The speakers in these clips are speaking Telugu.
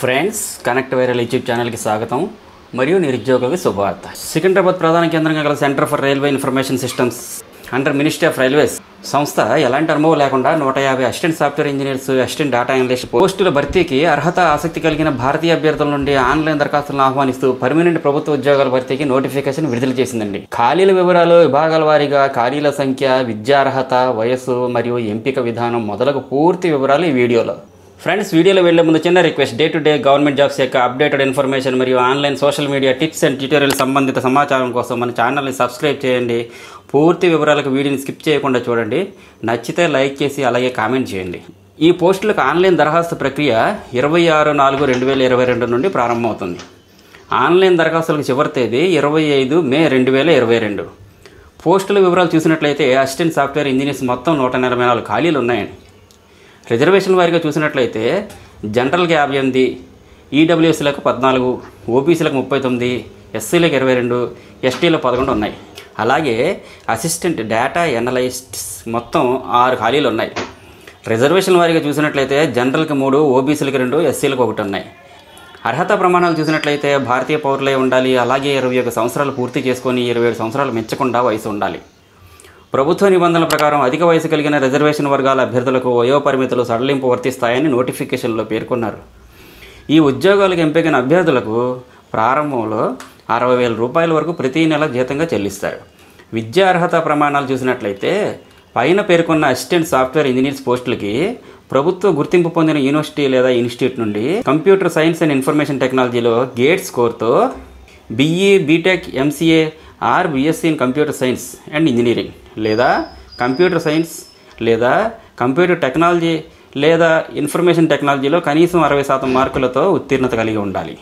ఫ్రెండ్స్ కనెక్ట్ వైరల్ యూట్యూబ్ ఛానల్కి స్వాగతం మరియు నిరుద్యోగులకు శుభవార్త సికింద్రాబాద్ ప్రధాన కేంద్రంగా గల centre for railway information systems under ministry of railways సంస్థ ఎలాంటి అనుభవం లేకుండా నూట యాభై assistant software engineers assistant data analyst పోస్టుల భర్తీకి అర్హత ఆసక్తి కలిగిన భారతీయ అభ్యర్థుల నుండి ఆన్లైన్ దరఖాస్తులను ఆహ్వానిస్తూ పర్మనెంట్ ప్రభుత్వ ఉద్యోగాల భర్తీకి నోటిఫికేషన్ విడుదల చేసిందండి ఖాళీల వివరాలు విభాగాల వారీగా ఖాళీల సంఖ్య విద్యార్హత వయస్సు మరియు ఎంపిక విధానం మొదలగు పూర్తి వివరాలు ఈ వీడియోలో ఫ్రెండ్స్ వీడియోలో వెళ్లే ముందు చిన్న request day to day government jobs యొక్క అప్డేటెడ్ ఇన్ఫర్మేషన్ మరియు online social media tips and tutorial సంబంధిత సమాచారం కోసం మన ఛానల్ని సబ్స్క్రైబ్ చేయండి పూర్తి వివరాలకు వీడియోని స్కిప్ చేయకుండా చూడండి నచ్చితే లైక్ చేసి అలాగే కామెంట్ చేయండి ఈ పోస్టులకు ఆన్లైన్ దరఖాస్తు ప్రక్రియ ఇరవై ఆరు నాలుగు రెండు వేల ఇరవై రెండు నుండి ప్రారంభమవుతుంది ఆన్లైన్ దరఖాస్తులకు చివరి తేదీ ఇరవై ఐదు మే రెండు వేల ఇరవై రెండు పోస్టుల వివరాలు చూసినట్లయితే అసిస్టెంట్ సాఫ్ట్వేర్ ఇంజనీర్స్ మొత్తం నూట ఎనభై నాలుగు ఖాళీలు ఉన్నాయండి రిజర్వేషన్ వారిగా చూసినట్లయితే జనరల్కి యాభై ఎనిమిది ఈడబ్ల్యూఎస్లకు పద్నాలుగు ఓబీసీలకు ముప్పై తొమ్మిది ఎస్సీలకు ఇరవై రెండు ఎస్టీలకు పదకొండు ఉన్నాయి అలాగే అసిస్టెంట్ డేటా ఎనలైస్ట్స్ మొత్తం ఆరు ఖాళీలు ఉన్నాయి రిజర్వేషన్ వారిగా చూసినట్లయితే జనరల్కి మూడు ఓబీసీలకు రెండు ఎస్సీలకు ఒకటి ఉన్నాయి అర్హత ప్రమాణాలు చూసినట్లయితే భారతీయ పౌరులై ఉండాలి అలాగే ఇరవై ఒక సంవత్సరాలు పూర్తి చేసుకొని ఇరవై ఏడు సంవత్సరాలు మెచ్చకుండా వయసు ఉండాలి ప్రభుత్వ నిబంధనల ప్రకారం అధిక వయసు కలిగిన రిజర్వేషన్ వర్గాల అభ్యర్థులకు వయోపరిమితులు సడలింపు వర్తిస్తాయని నోటిఫికేషన్లో పేర్కొన్నారు ఈ ఉద్యోగాలకు ఎంపికైన అభ్యర్థులకు ప్రారంభంలో అరవై వేల రూపాయల వరకు ప్రతి నెల జీతంగా చెల్లిస్తారు విద్యా అర్హత ప్రమాణాలు చూసినట్లయితే పైన పేర్కొన్న అసిస్టెంట్ సాఫ్ట్వేర్ ఇంజనీర్స్ పోస్టులకి ప్రభుత్వ గుర్తింపు పొందిన యూనివర్సిటీ లేదా ఇన్స్టిట్యూట్ నుండి కంప్యూటర్ సైన్స్ అండ్ ఇన్ఫర్మేషన్ టెక్నాలజీలో గేట్ స్కోర్తో BE BTech MCA or BSc in computer science and engineering లేదా కంప్యూటర్ సైన్స్ లేదా కంప్యూటర్ టెక్నాలజీ లేదా ఇన్ఫర్మేషన్ టెక్నాలజీలో కనీసం అరవై శాతం మార్కులతో ఉత్తీర్ణత కలిగి ఉండాలి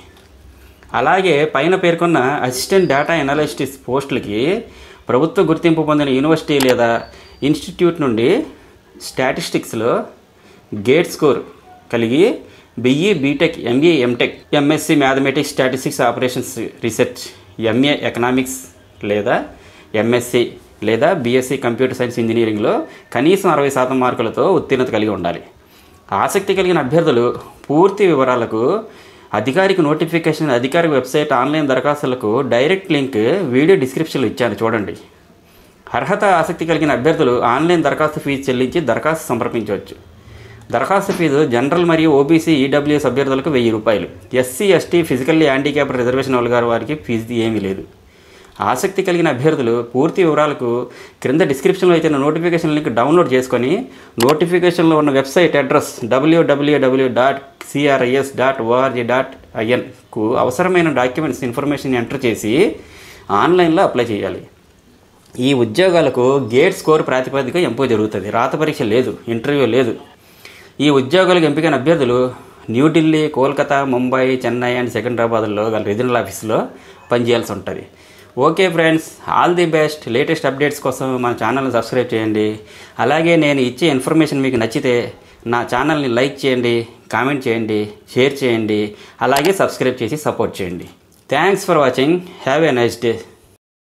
అలాగే పైన పేర్కొన్న అసిస్టెంట్ డేటా ఎనాలిస్టిక్స్ పోస్టులకి ప్రభుత్వ గుర్తింపు పొందిన యూనివర్సిటీ లేదా ఇన్స్టిట్యూట్ నుండి స్టాటిస్టిక్స్లో గేట్ స్కోర్ కలిగి BE BTech MA MTech MSc mathematics statistics operations research MA economics లేదా ఎంఎస్సి లేదా బీఎస్సీ కంప్యూటర్ సైన్స్ ఇంజనీరింగ్లో కనీసం అరవై శాతం మార్కులతో ఉత్తీర్ణత కలిగి ఉండాలి ఆసక్తి కలిగిన అభ్యర్థులు పూర్తి వివరాలకు అధికారిక నోటిఫికేషన్ అధికారిక వెబ్సైట్ ఆన్లైన్ దరఖాస్తులకు డైరెక్ట్ లింక్ వీడియో డిస్క్రిప్షన్లో ఇచ్చాను చూడండి అర్హత ఆసక్తి కలిగిన అభ్యర్థులు ఆన్లైన్ దరఖాస్తు ఫీజు చెల్లించి దరఖాస్తు సమర్పించవచ్చు దరఖాస్తు ఫీజు జనరల్ మరియు ఓబీసీ ఈడబ్ల్యూఎస్ అభ్యర్థులకు వెయ్యి రూపాయలు SC ST physically handicapped reservation వాళ్ళ వారికి ఫీజు ఏమీ లేదు ఆసక్తి కలిగిన అభ్యర్థులు పూర్తి వివరాలకు క్రింద డిస్క్రిప్షన్లో ఇచ్చిన నోటిఫికేషన్ లింక్ డౌన్లోడ్ చేసుకొని నోటిఫికేషన్లో ఉన్న వెబ్సైట్ అడ్రస్ డబ్ల్యూడబ్ల్యూడబ్ల్యూ dot CRIS dot ORG dot ఐఎన్కు అవసరమైన డాక్యుమెంట్స్ ఇన్ఫర్మేషన్ ఎంటర్ చేసి ఆన్లైన్లో అప్లై చేయాలి ఈ ఉద్యోగాలకు గేట్ స్కోర్ ప్రాతిపదిక ఎంపిక జరుగుతుంది రాత పరీక్ష లేదు ఇంటర్వ్యూ లేదు ఈ ఉద్యోగాలకు ఎంపికైన అభ్యర్థులు న్యూఢిల్లీ కోల్కతా ముంబై చెన్నై అండ్ సికింద్రాబాద్లో గల రీజనల్ ఆఫీస్లో పనిచేయాల్సి ఉంటుంది okay friends all the best latest updates కోసం మన ఛానల్ని సబ్స్క్రైబ్ చేయండి అలాగే నేను ఇచ్చే ఇన్ఫర్మేషన్ మీకు నచ్చితే నా ఛానల్ని లైక్ చేయండి కామెంట్ చేయండి షేర్ చేయండి అలాగే సబ్స్క్రైబ్ చేసి సపోర్ట్ చేయండి thanks for watching have a nice day